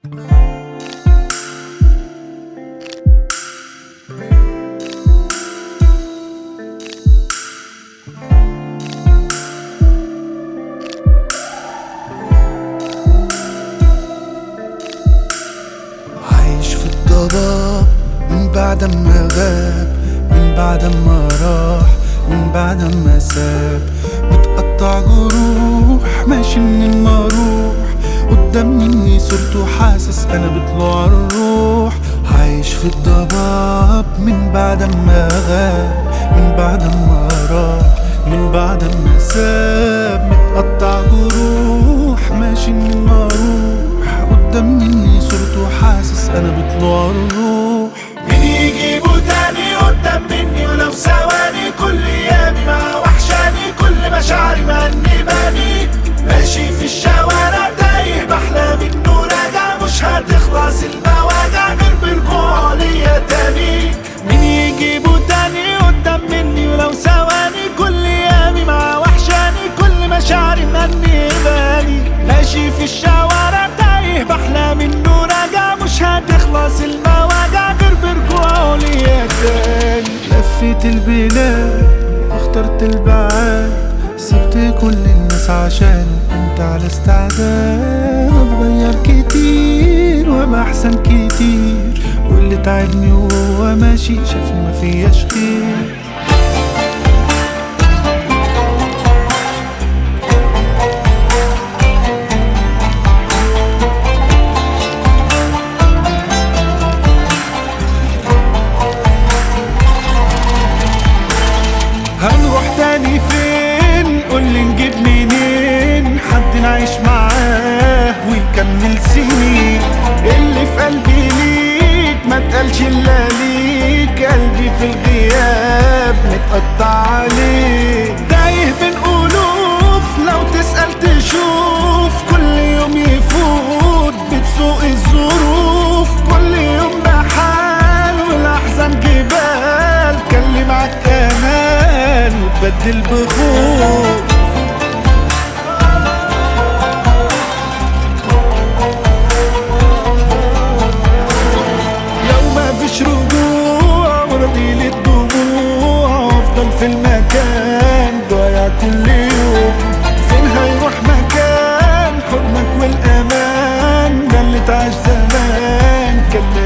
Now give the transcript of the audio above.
عايش في الضباب من بعد ما غاب من بعد ما راح من بعد ما ساب متقطع جروح ماشي منين ما اروح قدام مني صورته حاسس انا بطلوع الروح عايش في الضباب من بعد ما غاب من بعد ما راح من بعد ما ساب متقطع جروح ماشي منين ما اروح قدام مني صورته حاسس انا بطلوع الروح مين يجيبه تاني قدام مني ولو ثواني كل ايامي مع وحشاني كل مشاعري مأنباني ماشي في الشوارع تايه بحلم انه راجع مش هتخلص المواجع غير برجوعه ليا تاني مين يجيبه تاني قدام مني ولو ثواني كل ايامي مع وحشاني كل مشاعري مأنباني ماشي في الشوارع تايه بحلم انه راجع مش هتخلص المواجع غير برجوعه ليا تاني لفيت البلاد واخترت البعاد سبت كل الناس عشان كنت على استعداد اتغير كتير وابقى احسن كتير واللي تعبني وهو ماشي شافني ما فياش خير هنروح تاني فين قولي نجيب منين حد نعيش معاه ويكمل سنين اللي في قلبي ليك ما تقالش الا ليك قلبي في الغياب متقطع عليك تايه بين ألوف لو تسأل تشوف كل يوم يفوت بتسوق الظروف كل يوم بحال والأحزان جبال كلم معاك أمان وتبدل بخوف لو ما فيش رجوع وراضي للدموع وافضل في المكان ضايع كل يوم فين هيروح مكان حضنك والامان ده اللي اتعاش زمان كان